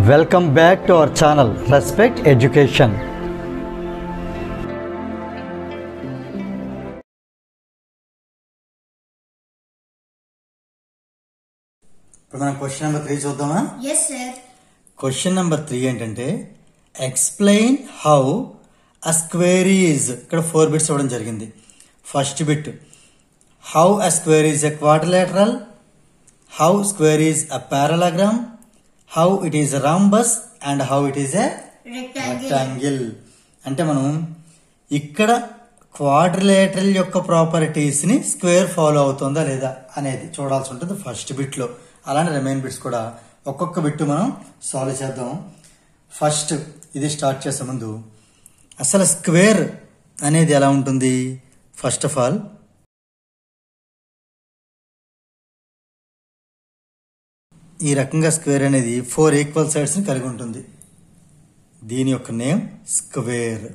Welcome back to our channel Respect Education. ఇప్పుడు మనం question number three చూద్దామా Yes, sir. Question number three ఏంటంటే explain how a square is ఇక్కడ four bits ఇవ్వడం జరిగింది first bit how a square is a quadrilateral how square is a parallelogram how it is rhombus and how it is a Rectangle. Rectangle అంటే మనం ఇక్కడ quadrilateral యొక్క properties ని square follow అవుతుందా లేదా అనేది చూడాల్సి ఉంటుంది ఫస్ట్ బిట్ లో అలానే రిమైన్ బిట్స్ కూడా ఒక్కొక్క బిట్ మనం సాల్వ్ చేద్దాం ఫస్ట్ ఇది స్టార్ట్ చేసే ముందు అసలు స్క్వేర్ అనేది ఎలా ఉంటుంది ఫస్ట్ ఆఫ్ ఆల్ ఈ రకంగా స్క్వేర్ అనేది ఫోర్ ఈక్వల్ సైడ్స్ ని కలిగి ఉంటుంది దీని యొక్క నేమ్ స్క్వేర్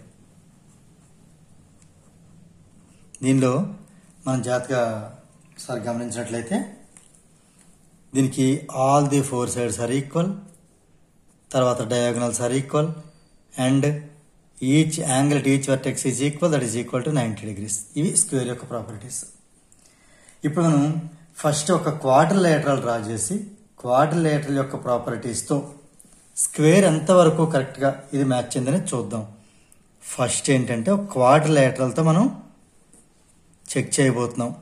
దీనిలో మనం జాగ్రత్తగా ఒకసారి గమనించినట్లయితే దీనికి all the four sides are equal తర్వాత diagonals are equal and each angle each vertex is equal that is equal to ninety degrees ఇవి స్క్వేర్ యొక్క ప్రాపర్టీస్ ఇప్పుడు మనం ఫస్ట్ ఒక క్వార్టర్ లేటరల్ డ్రా చేసి క్వార్టర్ లేటరల్ యొక్క ప్రాపర్టీస్తో స్క్వేర్ ఎంతవరకు కరెక్ట్గా ఇది మ్యాచ్ అయిందని చూద్దాం ఫస్ట్ ఏంటంటే ఒక క్వార్టర్ లేటరల్తో మనం చెక్ చేయబోతున్నాం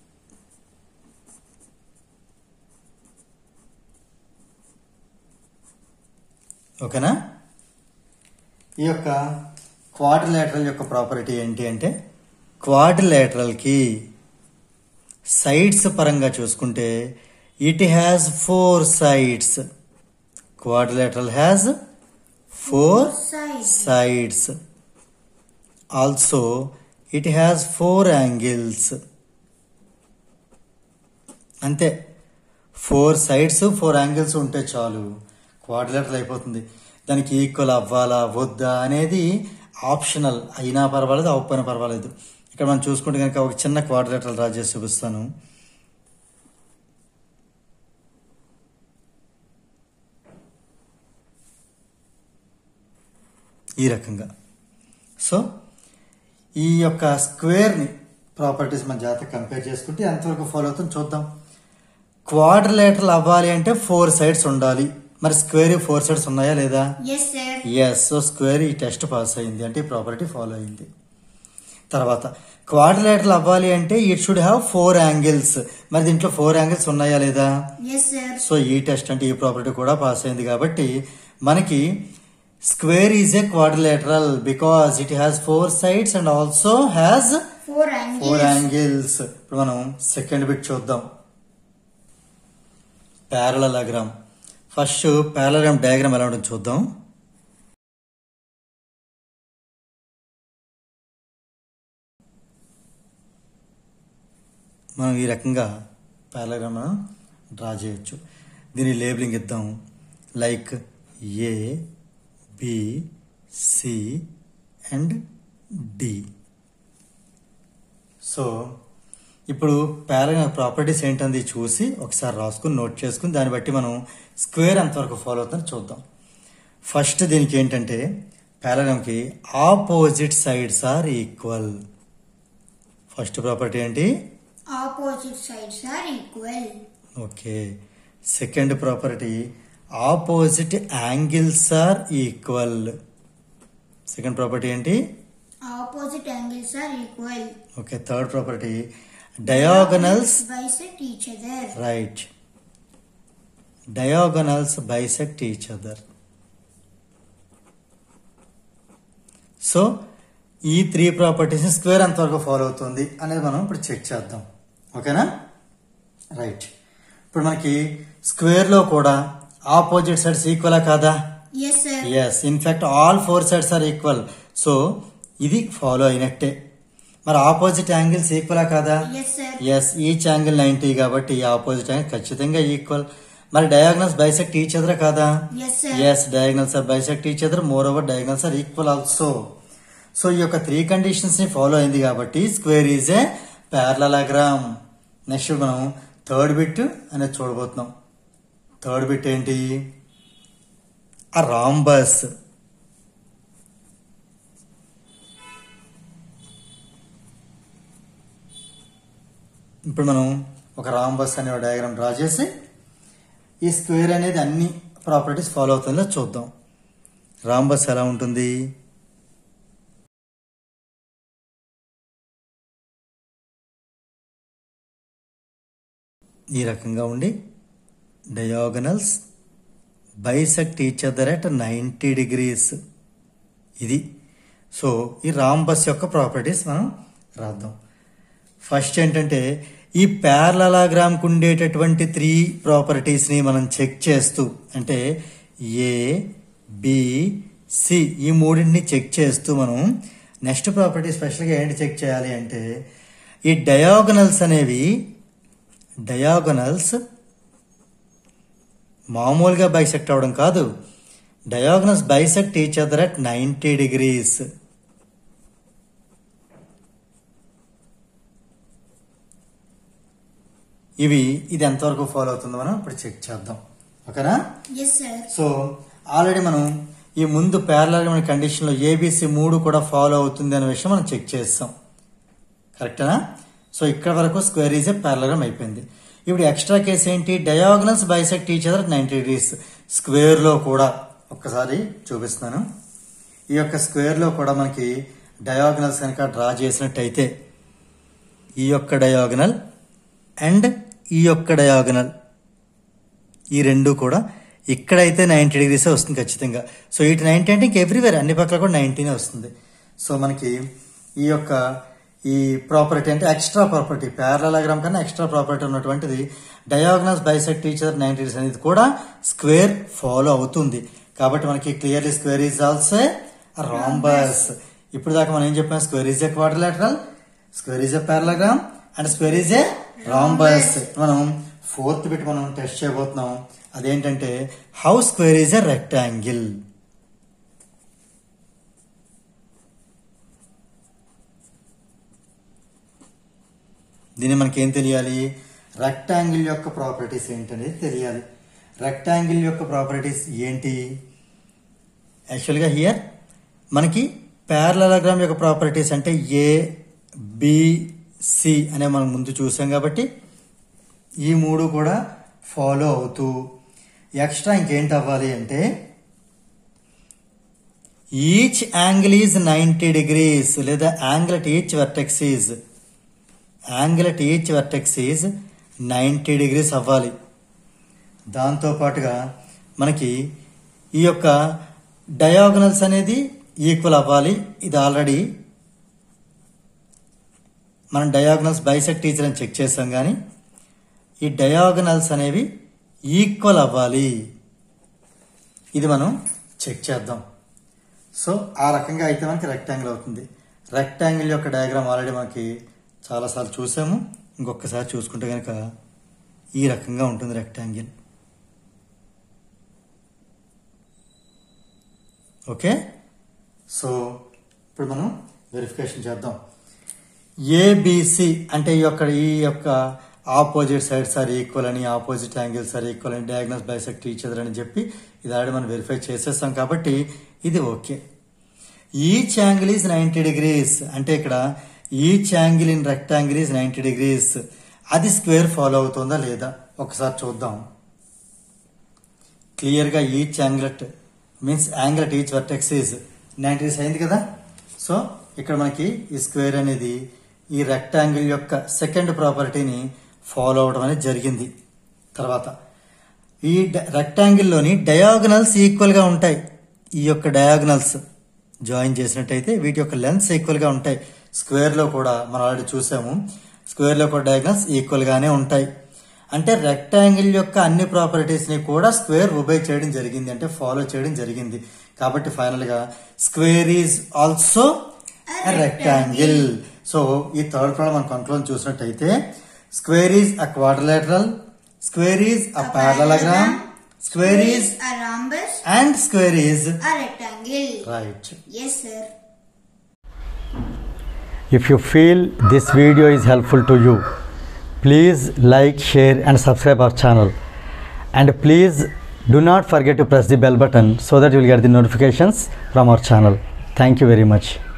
ఓకేనా ఈ యొక్క క్వాడ్రిలేటరల్ యొక్క ప్రాపర్టీ ఏంటి అంటే క్వాడ్రిలేటరల్కి సైడ్స్ పరంగా చూసుకుంటే it has four sides quadrilateral has four Side. sides. Also, it has four angles. అంతే ఫోర్ సైడ్స్ ఫోర్ యాంగిల్స్ ఉంటే చాలు క్వాడ్రిలేటరల్ అయిపోతుంది దానికి ఈక్వల్ అవ్వాలా వద్దా అనేది ఆప్షనల్ అయినా పర్వాలేదు అవ్వకపోయినా పర్వాలేదు ఇక్కడ మనం చూసుకుంటే కనుక ఒక చిన్న క్వాడ్రిలేటరల్ డ్రా చేసి చూపిస్తాను ఈ రకంగా సో ఈ యొక్క స్క్వేర్ని ప్రాపర్టీస్ మన జాతర కంపేర్ చేసుకుంటే ఎంతవరకు ఫాలో అవుతుందో చూద్దాం క్వాడ్రిలేటరల్ అవ్వాలి అంటే ఫోర్ సైడ్స్ ఉండాలి మరి స్క్వేర్ ఫోర్ సైడ్స్ ఉన్నాయా లేదా Yes, sir. Yes so square ఈ టెస్ట్ పాస్ అయింది అంటే ఈ ప్రాపర్టీ ఫాలో అయింది తర్వాత క్వాడ్రిలేటరల్ అవ్వాలి అంటే it should have four angles మరి దీంట్లో ఫోర్ యాంగిల్స్ ఉన్నాయా లేదా Yes, sir. సో ఈ టెస్ట్ అంటే ఈ ప్రాపర్టీ కూడా పాస్ అయింది కాబట్టి మనకి square is a quadrilateral because it has four sides and also has Four angles. Four angles ఇప్పుడు మనం సెకండ్ బిట్ చూద్దాం ప్యారలగ్రామ్ ఫస్ట్ ప్యారలగ్రామ్ డయాగ్రామ్ ఎలా ఉంటుందో చూద్దాం మనం ఈ రకంగా ప్యారలగ్రామ్ డ్రా చేయొచ్చు దీని లేబులింగ్ ఇద్దాం like A B C and D so ఇప్పుడు ప్యారా ప్రాపర్టీస్ ఏంటంది చూసి ఒకసారి రాసుకుని నోట్ చేసుకుని దాన్ని బట్టి మనం స్క్వేర్ ఎంతవరకు ఫాలో అవుతుందో చూద్దాం ఫస్ట్ దీనికి ఏంటంటే పారాగ్రామ్కి opposite sides are equal first property ఏంటి Opposite sides are equal. Okay second property opposite angles are equal second property ఏంటి Opposite angles are equal. Okay third property diagonals bisect each other. Right diagonals bisect each other so ఈ three properties square ఎంతవరకు follow అవుతుంది అనేది మనం ఇప్పుడు check చేద్దాం ఓకేనా right ఇప్పుడు మనకి స్క్వేర్ లో కూడా ఆపోజిట్ సైడ్స్ ఈక్వలా కాదా Yes, sir. Yes in fact all four sides are equal so ఇది ఫాలో అయినట్టే మరి ఆపోజిట్ యాంగిల్స్ ఈక్వలా కాదా Yes, sir. Yes each angle ninety కాబట్టి ఈ ఆపోజిట్ యాంగిల్ ఖచ్చితంగా ఈక్వల్ మరి డయాగ్నల్స్ బైసెక్ట్ ఈచ్ అదర్ కాదా Yes, sir. Yes diagonals are bisect each other more over diagonals are equal also so ఈ యొక్క త్రీ కండిషన్స్ ని ఫాలో అయింది కాబట్టి square is a parallelogram next మనం థర్డ్ బిట్ అనేది చూడబోతున్నాం థర్డ్ బిట్ ఏంటి a rhombus. ఇప్పుడు మనం ఒక రాంబస్ అనే డయాగ్రామ్ డ్రా చేసి ఈ స్క్వేర్ అనేది అన్ని ప్రాపర్టీస్ ఫాలో అవుతుందో చూద్దాం రాంబస్ ఎలా ఉంటుంది ఈ రకంగా ఉండి diagonals bisect each other at ninety degrees ఇది సో ఈ రాంబస్ యొక్క ప్రాపర్టీస్ మనం రాద్దాం ఫస్ట్ ఏంటంటే ఈ ప్యారలలాగ్రామ్కి ఉండేటటువంటి త్రీ ప్రాపర్టీస్ని మనం చెక్ చేస్తూ అంటే ఏ బి సి ఈ మూడింటిని చెక్ చేస్తూ మనం నెక్స్ట్ ప్రాపర్టీ స్పెషల్గా ఏంటి చెక్ చేయాలి అంటే ఈ డయాగనల్స్ అనేవి డయాగనల్స్ మామూలుగా బైసెక్ట్ అవ్వడం కాదు diagonals bisect each other at ninety degrees ఇవి ఇది ఎంతవరకు ఫాలో అవుతుందో మనం ఇప్పుడు చెక్ చేద్దాం ఓకేనా ఎస్ సార్ సో ఆల్రెడీ మనం ఈ ముందు ప్యారలల్ కండిషన్లో ఏబిసి మూడు కూడా ఫాలో అవుతుంది అనే విషయం మనం చెక్ చేస్తాం కరెక్టేనా సో ఇక్కడ వరకు స్క్వేర్ ఈజ్ ఏ ప్యారలగ్రామ్ అయిపోయింది ఇప్పుడు ఎక్స్ట్రా కేసు ఏంటి diagonals bisect each other ninety degrees స్క్వేర్లో కూడా ఒక్కసారి చూపిస్తున్నాను ఈ యొక్క స్క్వేర్లో కూడా మనకి డయాగనల్స్ కనుక డ్రా చేసినట్టయితే ఈ యొక్క డయాగనల్ అండ్ ఈ యొక్క డయాగనల్ ఈ రెండు కూడా ఇక్కడైతే నైంటీ డిగ్రీస్ వస్తుంది ఖచ్చితంగా సో ఇటు నైంటీ అంటే ఇంక ఎవ్రీవేర్ అన్ని పక్కల కూడా నైంటీనే వస్తుంది సో మనకి ఈ యొక్క ఈ ప్రాపర్టీ అంటే ఎక్స్ట్రా ప్రాపర్టీ ప్యారలగ్రామ్ కన్నా ఎక్స్ట్రా ప్రాపర్టీ ఉన్నటువంటిది డయాగ్నస్ బైసెక్ట్ టీచర్ నైంటీ డిగ్రీస్ అనేది కూడా స్క్వేర్ ఫాలో అవుతుంది కాబట్టి మనకి clearly square is also rhombus ఇప్పుడు దాకా మనం ఏం చెప్పాం square is a quadrilateral square is a parallelogram and square is a rhombus మనం ఫోర్త్ బిట్ మనం టెస్ట్ చేయబోతున్నాం అదేంటంటే how square is a rectangle దీన్ని మనకేం తెలియాలి రెక్టాంగిల్ యొక్క ప్రాపర్టీస్ ఏంటనేది తెలియాలి రెక్టాంగిల్ యొక్క ప్రాపర్టీస్ ఏంటి యాక్చువల్గా హియర్ మనకి ప్యారలగ్రామ్ యొక్క ప్రాపర్టీస్ అంటే ఏ బి సి అనే మనం ముందు చూసాం కాబట్టి ఈ మూడు కూడా ఫాలో అవుతూ ఎక్స్ట్రా ఇంకేంటి అవ్వాలి అంటే each angle is ninety degrees లేదా angle at each vertex is angle at each vertex is ninety degrees అవ్వాలి దాంతో పాటుగా మనకి ఈ యొక్క డయాగనల్స్ అనేది ఈక్వల్ అవ్వాలి ఇది ఆల్రెడీ మనం డయాగనల్స్ బైసెక్ట్ టీచర్ అని చెక్ చేసాం కానీ ఈ డయాగనల్స్ అనేవి ఈక్వల్ అవ్వాలి ఇది మనం చెక్ చేద్దాం సో ఆ రకంగా అయితే మనకి రెక్టాంగిల్ అవుతుంది రెక్టాంగిల్ యొక్క డయాగ్రామ్ ఆల్రెడీ మనకి చాలాసార్లు చూసాము ఇంకొకసారి చూసుకుంటే కనుక ఈ రకంగా ఉంటుంది రెక్టాంగిల్ ఓకే సో ఇప్పుడు మనం వెరిఫికేషన్ చేద్దాం ఏబిసి అంటే ఈ యొక్క ఈ యొక్క ఆపోజిట్ సైడ్స్ ఆర్ ఈక్వల్ అని ఆపోజిట్ యాంగిల్స్ ఆర్ ఈక్వల్ అని డయాగ్నోస్ బైసెక్ట్ ఈచ్ అదర్ అని చెప్పి ఇది ఆల్రెడీ మనం వెరిఫై చేసేస్తాం కాబట్టి ఇది okay each angle is ninety degrees అంటే ఇక్కడ each angle in rectangle is ninety degrees అది స్క్వేర్ ఫాలో అవుతుందా లేదా ఒకసారి చూద్దాం క్లియర్గా each angle at means angle at each vertex is ninety degrees అయింది కదా సో ఇక్కడ మనకి ఈ స్క్వేర్ అనేది ఈ రెక్టాంగిల్ యొక్క సెకండ్ ప్రాపర్టీని ఫాలో అవడం అనేది జరిగింది తర్వాత ఈ రెక్టాంగిల్లోని డయాగనల్స్ ఈక్వల్గా ఉంటాయి ఈ యొక్క డయాగనల్స్ జాయిన్ చేసినట్టయితే వీటి యొక్క లెన్స్ ఈక్వల్గా ఉంటాయి స్క్వేర్లో కూడా మనం ఆల్రెడీ చూసాము స్క్వేర్లో కూడా డయాగనల్స్ ఈక్వల్గానే ఉంటాయి అంటే రెక్టాంగిల్ యొక్క అన్ని ప్రాపర్టీస్ని కూడా స్క్వేర్ ఒబే చేయడం జరిగింది అంటే ఫాలో చేయడం జరిగింది కాబట్టి ఫైనల్గా square is also rectangle so ఈ థర్డ్ ప్రాబ్లం మనం కంట్రోల్ చూసినట్టయితే square is a quadrilateral square is a parallelogram square is a rhombus, and square is a rectangle. Right Yes, sir. If you feel this video is helpful to you, please like, share and subscribe our channel. And please Do not forget to press the bell button so that you will get the notifications from our channel. Thank you very much.